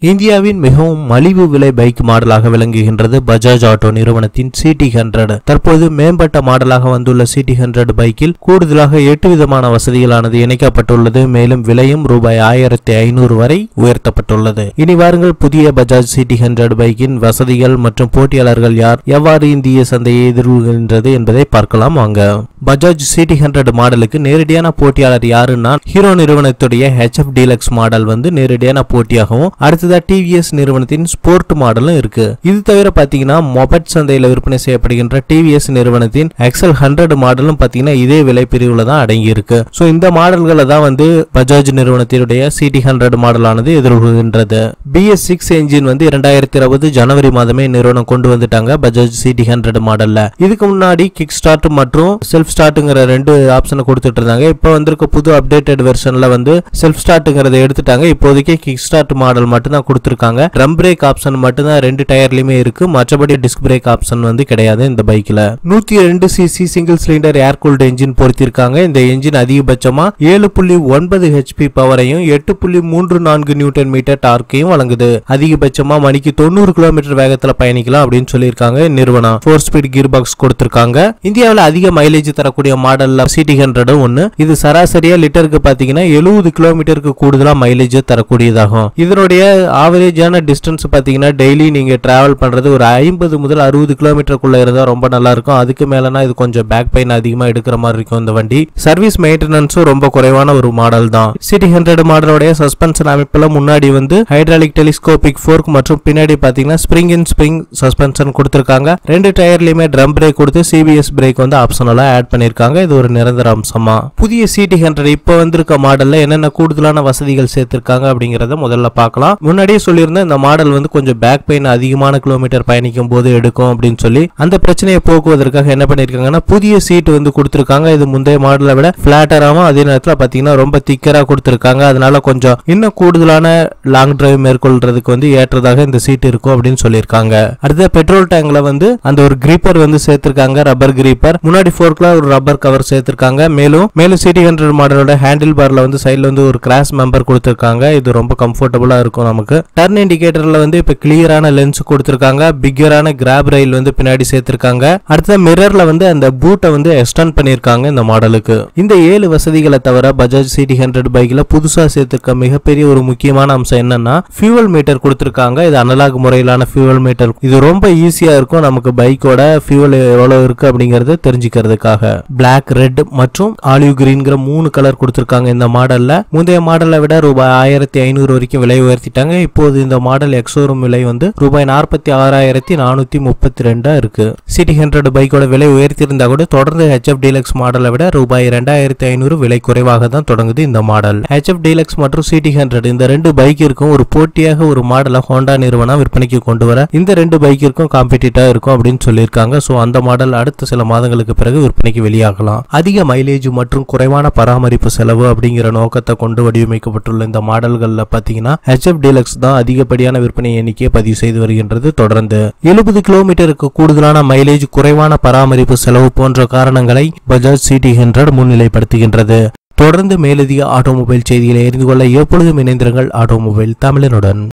இந்தியாவின் மிகவும் மலிவு விலை பைக் மாடலாக விளங்குகின்றது பஜாஜ் ஆட்டோ நிறுவனத்தின் சிடி ஹண்ட்ரட் தற்போது மேம்பட்ட மாடலாக வந்துள்ள சிடி ஹண்ட்ரட் பைக்கில் கூடுதலாக எட்டு விதமான வசதிகளானது இணைக்கப்பட்டுள்ளது மேலும் விலையும் ரூபாய் ஆயிரத்தி ஐநூறு வரை உயர்த்தப்பட்டுள்ளது இனி வாருங்கள் புதிய பஜாஜ் சிடி ஹண்ட்ரட் பைக்கின் வசதிகள் மற்றும் போட்டியாளர்கள் யார் எவ்வாறு இந்திய சந்தையை எதிர்கொள்கின்றது என்பதை பார்க்கலாம் வாங்க பஜாஜ் சிடி ஹண்ட்ரட் மாடலுக்கு நேரடியான போட்டியாளர் யாருன்னா ஹீரோ நிறுவனத்துடைய ஹெச்எஃப் டீலக்ஸ் மாடல் வந்து நேரடியான போட்டியாகவும் அடுத்ததா டிவிஎஸ் நிறுவனத்தின் ஸ்போர்ட் மாடலும் இருக்கு இது தவிர பாத்தீங்கன்னா மொபைல் சந்தையில விற்பனை செய்யப்படுகின்ற டிவிஎஸ் நிறுவனத்தின் எக்ஸல் ஹண்ட்ரட் மாடலும் பாத்தீங்கன்னா இதே விலை பிரிவுல தான் அடங்கி இருக்கு ஸோ இந்த மாடல்களை தான் வந்து பஜாஜ் நிறுவனத்தினுடைய சிடி ஹண்ட்ரட் மாடலானது எதிர்கொள்கின்றது பிஎஸ் சிக்ஸ் என்ஜின் வந்து இரண்டாயிரத்தி இருபது ஜனவரி மாதமே நிறுவனம் கொண்டு வந்துட்டாங்க பஜாஜ் சிடி ஹண்ட்ரட் மாடல்ல இதுக்கு முன்னாடி கிக் ஸ்டார்ட் மற்றும் செல்ஃப் ஸ்டார்ட்ங்கிற ரெண்டு ஆப்ஷனை கொடுத்துட்டு இருந்தாங்க இப்போ வந்திருக்க புது அப்டேட்டட் வெர்ஷன்ல வந்து செல்ஃப் ஸ்டார்ட்ங்கிறத எடுத்துட்டாங்க இப்போதைக்கு கிக் ஸ்டார்ட் மாடல் மட்டும் தான் கொடுத்துருக்காங்க ட்ரம் பிரேக் ஆப்ஷன் மட்டும் தான் ரெண்டு டயர்லயுமே இருக்கு மற்றபடி டிஸ்க் பிரேக் ஆப்ஷன் வந்து கிடையாது இந்த பைக்ல நூத்தி ரெண்டு CC single cylinder air cooled engine பொருத்திருக்காங்க இந்த என்ஜின் அதிகபட்சமா ஏழு புள்ளி ஒன்பது ஹெச்பி பவரையும் எட்டு புள்ளி மூன்று நான்கு நியூட்டன் மீட்டர் டார்க்கையும் வழங்குது அதிகபட்சமா மணிக்கு தொண்ணூறு கிலோமீட்டர் வேகத்துல பயணிக்கலாம் அப்படின்னு சொல்லியிருக்காங்க நிறுவனம் ஃபோர் ஸ்பீட் கியர் பாக்ஸ் கொடுத்திருக்காங்க இந்தியாவில் அதிக மைலேஜ் தரக்கூடிய மாடல்ல சிடி ஹண்ட்ரடும் ஒன்னு இது சராசரியா லிட்டருக்கு பாத்தீங்கன்னா எழுபது கிலோமீட்டருக்கு கூடுதலா மைலேஜ் தரக்கூடியதாகும் இதனுடைய ஆவரேஜான டிஸ்டன்ஸ் பாத்தீங்கன்னா டெய்லி நீங்க டிராவல் பண்றது ஒரு ஐம்பது முதல் அறுபது கிலோமீட்டருக்குள்ள இருந்தா ரொம்ப நல்லா இருக்கும் அதுக்கு மேலனா இது கொஞ்சம் பேக் பெயின் அதிகமா எடுக்கிற மாதிரி இருக்கும் இந்த வண்டி சர்வீஸ் மெயின்டெனன்ஸும் ரொம்ப குறைவான ஒரு மாடல் தான் சிடி ஹண்ட்ரட் மாடலோடைய சஸ்பென்ஷன் அமைப்புல முன்னாடி வந்து ஹைட்ராலிக் டெலிஸ்கோபிக் ஃபோர்க் மற்றும் பின்னாடி பாத்தீங்கன்னா ஸ்ப்ரிங் இன் ஸ்ப்ரிங் சஸ்பென்ஷன் கொடுத்திருக்காங்க ரெண்டு டயர்லயுமே ட்ரம் பிரேக் கொடுத்து சிபிஎஸ் பிரேக் வந்து ஆப்ஷனலா ஆட் பண்ணிருக்காங்க இது ஒரு நிரந்தர அம்சமா புதிய சிடி ஹண்ட்ரட் இப்போ வந்திருக்க மாடல்ல என்னென்ன கூடுதலான வசதிகள் சேர்த்திருக்காங்க அப்படிங்கறத முதல்ல பார்க்கலாம் முன்னாடியே சொல்லியிருந்தேன் இந்த மாடல் வந்து கொஞ்சம் பேக் பெயின் அதிகமான கிலோமீட்டர் பயணிக்கும் போது எடுக்கும் அப்படின்னு சொல்லி அந்த பிரச்சனையை போக்குவதற்காக என்ன பண்ணிருக்காங்கன்னா புதிய சீட் வந்து கொடுத்திருக்காங்க இது முந்தைய மாடலை விட பிளாட்டராகவும் அதே நேரத்தில் பாத்தீங்கன்னா ரொம்ப திக்கரா கொடுத்திருக்காங்க அதனால கொஞ்சம் இன்னும் கூடுதலான லாங் டிரைவ் மேற்கொள்றதுக்கு வந்து ஏற்றதாக இந்த சீட் இருக்கும் அப்படின்னு சொல்லியிருக்காங்க அடுத்த பெட்ரோல் டேங்க்ல வந்து அந்த ஒரு கிரீப்பர் வந்து சேர்த்திருக்காங்க ரப்பர் கிரீப்பர் முன்னாடி ஃபோர்க்ல ஒரு ரப்பர் கவர் சேர்த்திருக்காங்க மேலும் மேலும் சிடி ஹண்ட்ரட் மாடலோட ஹேண்டில் பார்ல வந்து சைடுல வந்து ஒரு கிராஸ் மெம்பர் கொடுத்திருக்காங்க இது ரொம்ப கம்ஃபர்டபுளா இருக்கும் நமக்கு டர்ன் இண்டிகேட்டர்ல வந்து இப்ப கிளியரான லென்ஸ் கொடுத்திருக்காங்க பிக்கரான கிராப் ரயில் வந்து பின்னாடி சேர்த்திருக்காங்க அடுத்த மிரர்ல வந்து அந்த பூட்டை வந்து எக்ஸ்டெண்ட் பண்ணிருக்காங்க இந்த மாடலுக்கு இந்த ஏழு வசதிகளை தவிர பஜாஜ் சிடி ஹண்ட்ரட் பைக்ல புதுசா சேர்த்திருக்க மிகப்பெரிய ஒரு முக்கியமான அம்சம் என்னன்னா ஃபியூவல் மீட்டர் கொடுத்திருக்காங்க இது அனலாக் முறையிலான ஃபியூவல் மீட்டர் இது ரொம்ப ஈஸியா இருக்கும் நமக்கு பைக்கோட ஃபியூவல் எவ்வளவு இருக்கு அப்படிங்கறது தெரிஞ்சுக்கிறதுக்காக பிளாக் ரெட் மற்றும் ஆலிவ் கிரீன்ங்கிற மூணு கலர் கொடுத்திருக்காங்க இந்த மாடல்ல முந்தைய மாடலை விட ரூபாய் ஆயிரத்தி ஐநூறு வரைக்கும் விலை உயர்த்திட்டாங்க இப்போது இந்த மாடல் எக்ஸோரூம் விலை வந்து ரூபாய் நாற்பத்தி ஆறாயிரத்தி நானூத்தி முப்பத்தி ரெண்டா இருக்கு சிட்டி ஹண்ட்ரட் பைக்கோட விலை உயர்த்தியிருந்தா கூட தொடர்ந்து ஹெச்எஃப் டீலக்ஸ் மாடலை விட ரூபாய் ரெண்டாயிரத்தி ஐநூறு விலை குறைவாக தான் தொடங்குது இந்த மாடல் ஹெச்எஃப் டீலக்ஸ் மற்றும் சிட்டி ஹண்ட்ரட் இந்த ரெண்டு பைக்கிற்கும் ஒரு போட்டியாக ஒரு மாடலை ஹோண்டா நிறுவனம் விற்பனைக்கு கொண்டு வர இந்த ரெண்டு பைக்கிற்கும் காம்படிட்டா இருக்கும் அப்படின்னு சொல்லியிருக்காங்க ஸோ அந்த மாடல் அடுத்த சில மாதங்களுக்கு பிறகு விற்பனைக்கு வெளியாகலாம் அதிக மைலேஜ் மற்றும் குறைவான பராமரிப்பு செலவு அப்படிங்கிற நோக்கத்தை கொண்டு வடிவமைக்கப்பட்டுள்ள இந்த மாடல்கள்ல பாத்தீங்கன்னா ஹெச்எஃப் டீலக்ஸ் தான் அதிகப்படியான விற்பனை எண்ணிக்கையை பதிவு செய்து வருகின்றது தொடர்ந்து எழுபது கிலோமீட்டருக்கு கூடுதலான மைலேஜ் குறைவான பராமரிப்பு செலவு போன்ற காரணங்களை பஜாஜ் சிடி ஹண்ட்ரட் முன்னிலைப்படுத்துகின்றது தொடர்ந்து மேலதிக ஆட்டோமொபைல் செய்திகளை அறிந்து கொள்ள எப்பொழுதும் இணைந்திருங்கள் ஆட்டோமொபைல் தமிழனுடன்